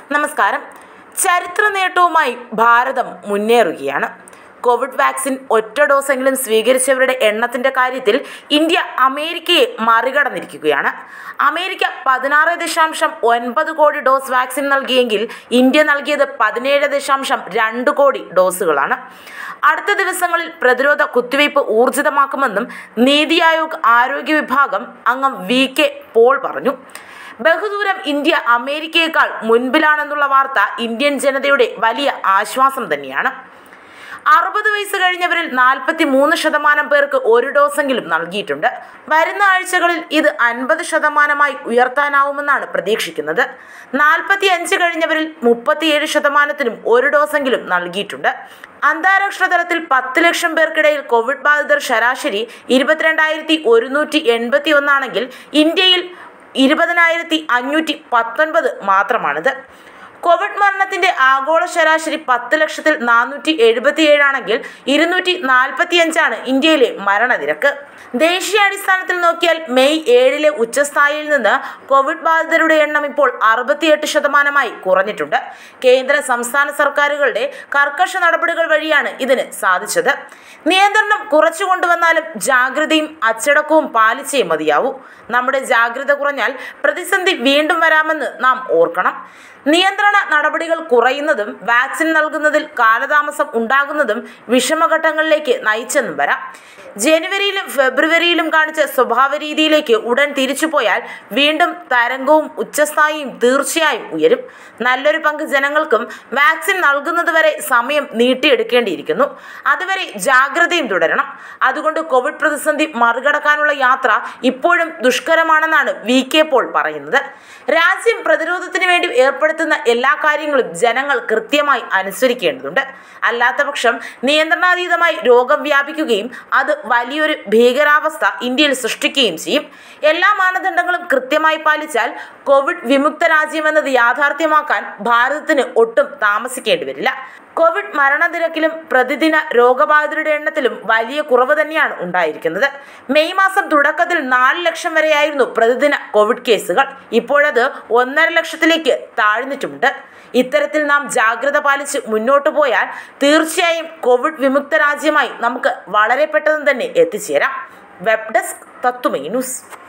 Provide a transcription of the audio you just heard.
നമസ്കാരം ചരിത്ര നേട്ടവുമായി ഭാരതം മുന്നേറുകയാണ് കോവിഡ് വാക്സിൻ ഒറ്റ ഡോസെങ്കിലും സ്വീകരിച്ചവരുടെ എണ്ണത്തിന്റെ കാര്യത്തിൽ ഇന്ത്യ അമേരിക്കയെ മറികടന്നിരിക്കുകയാണ് അമേരിക്ക പതിനാറ് ദശാംശം ഒൻപത് കോടി ഡോസ് വാക്സിൻ നൽകിയെങ്കിൽ ഇന്ത്യ നൽകിയത് പതിനേഴ് ദശാംശം രണ്ട് കോടി ഡോസുകളാണ് അടുത്ത ദിവസങ്ങളിൽ പ്രതിരോധ കുത്തിവയ്പ് ഊർജിതമാക്കുമെന്നും നീതി ആയോഗ് ആരോഗ്യ വിഭാഗം അംഗം വി കെ പോൾ പറഞ്ഞു ബഹുദൂരം ഇന്ത്യ അമേരിക്കയേക്കാൾ മുൻപിലാണെന്നുള്ള വാർത്ത ഇന്ത്യൻ ജനതയുടെ വലിയ ആശ്വാസം തന്നെയാണ് അറുപത് വയസ്സ് കഴിഞ്ഞവരിൽ നാൽപ്പത്തി മൂന്ന് ശതമാനം പേർക്ക് ഒരു ഡോസെങ്കിലും നൽകിയിട്ടുണ്ട് വരുന്ന ആഴ്ചകളിൽ ഇത് അൻപത് ശതമാനമായി ഉയർത്താനാവുമെന്നാണ് പ്രതീക്ഷിക്കുന്നത് നാൽപ്പത്തി അഞ്ച് കഴിഞ്ഞവരിൽ മുപ്പത്തിയേഴ് ശതമാനത്തിനും ഒരു ഡോസെങ്കിലും നൽകിയിട്ടുണ്ട് അന്താരാഷ്ട്ര തലത്തിൽ പത്ത് ലക്ഷം പേർക്കിടയിൽ കോവിഡ് ബാധിതർ ശരാശരി ഇരുപത്തിരണ്ടായിരത്തി ഒരുന്നൂറ്റി എൺപത്തി ഒന്നാണെങ്കിൽ ഇന്ത്യയിൽ ഇരുപതിനായിരത്തി അഞ്ഞൂറ്റി പത്തൊൻപത് മാത്രമാണിത് കോവിഡ് മരണത്തിന്റെ ആഗോള ശരാശരി പത്ത് ലക്ഷത്തിൽ നാനൂറ്റി എഴുപത്തി ഏഴാണെങ്കിൽ ഇരുന്നൂറ്റി നാൽപ്പത്തി അഞ്ചാണ് ഇന്ത്യയിലെ മരണനിരക്ക് ദേശീയാടിസ്ഥാനത്തിൽ നോക്കിയാൽ മെയ് ഏഴിലെ ഉച്ചസ്ഥായിയിൽ നിന്ന് കോവിഡ് ബാധിതരുടെ എണ്ണം ഇപ്പോൾ അറുപത്തിയെട്ട് ശതമാനമായി കുറഞ്ഞിട്ടുണ്ട് കേന്ദ്ര സംസ്ഥാന സർക്കാരുകളുടെ കർക്കശ നടപടികൾ വഴിയാണ് ഇതിന് സാധിച്ചത് നിയന്ത്രണം കുറച്ചു കൊണ്ടുവന്നാലും ജാഗ്രതയും അച്ചടക്കവും പാലിച്ചേ മതിയാവൂ നമ്മുടെ ജാഗ്രത കുറഞ്ഞാൽ പ്രതിസന്ധി വീണ്ടും വരാമെന്ന് നാം ഓർക്കണം നിയന്ത്രണ നടപടികൾ കുറയുന്നതും വാക്സിൻ നൽകുന്നതിൽ കാലതാമസം ഉണ്ടാകുന്നതും വിഷമഘട്ടങ്ങളിലേക്ക് നയിച്ചെന്നും വരാം ജനുവരിയിലും ഫെബ്രുവരിയിലും കാണിച്ച സ്വഭാവ രീതിയിലേക്ക് ഉടൻ തിരിച്ചുപോയാൽ വീണ്ടും തരംഗവും ഉച്ചസ്ഥായിയും തീർച്ചയായും ഉയരും നല്ലൊരു പങ്ക് ജനങ്ങൾക്കും വാക്സിൻ നൽകുന്നതുവരെ സമയം നീട്ടിയെടുക്കേണ്ടിയിരിക്കുന്നു അതുവരെ ജാഗ്രതയും തുടരണം അതുകൊണ്ട് കോവിഡ് പ്രതിസന്ധി മറികടക്കാനുള്ള യാത്ര ഇപ്പോഴും ദുഷ്കരമാണെന്നാണ് വി കെ പോൾ പറയുന്നത് രാജ്യം പ്രതിരോധത്തിന് വേണ്ടി ഏർപ്പെടുത്തുന്ന എല്ലാ കാര്യങ്ങളും ജനങ്ങൾ കൃത്യമായി അനുസരിക്കേണ്ടതുണ്ട് അല്ലാത്തപക്ഷം നിയന്ത്രണാതീതമായി രോഗം വ്യാപിക്കുകയും അത് വലിയൊരു ഭീകരാവസ്ഥ ഇന്ത്യയിൽ സൃഷ്ടിക്കുകയും ചെയ്യും എല്ലാ മാനദണ്ഡങ്ങളും കൃത്യമായി പാലിച്ചാൽ കോവിഡ് വിമുക്ത രാജ്യമെന്നത് യാഥാർത്ഥ്യമാക്കാൻ ഭാരതത്തിന് ഒട്ടും താമസിക്കേണ്ടി വരില്ല കോവിഡ് മരണനിരക്കിലും പ്രതിദിന രോഗബാധിതരുടെ എണ്ണത്തിലും വലിയ കുറവ് തന്നെയാണ് ഉണ്ടായിരിക്കുന്നത് മെയ് മാസം തുടക്കത്തിൽ നാല് ലക്ഷം വരെയായിരുന്നു പ്രതിദിന കോവിഡ് കേസുകൾ ഇപ്പോഴത് ഒന്നര ലക്ഷത്തിലേക്ക് താഴ്ന്നിട്ടുമുണ്ട് ഇത്തരത്തിൽ നാം ജാഗ്രത പാലിച്ച് മുന്നോട്ട് പോയാൽ തീർച്ചയായും കോവിഡ് വിമുക്ത രാജ്യമായി നമുക്ക് വളരെ പെട്ടെന്ന് തന്നെ എത്തിച്ചേരാം വെബ് ഡെസ്ക് തത്തുമൈ ന്യൂസ്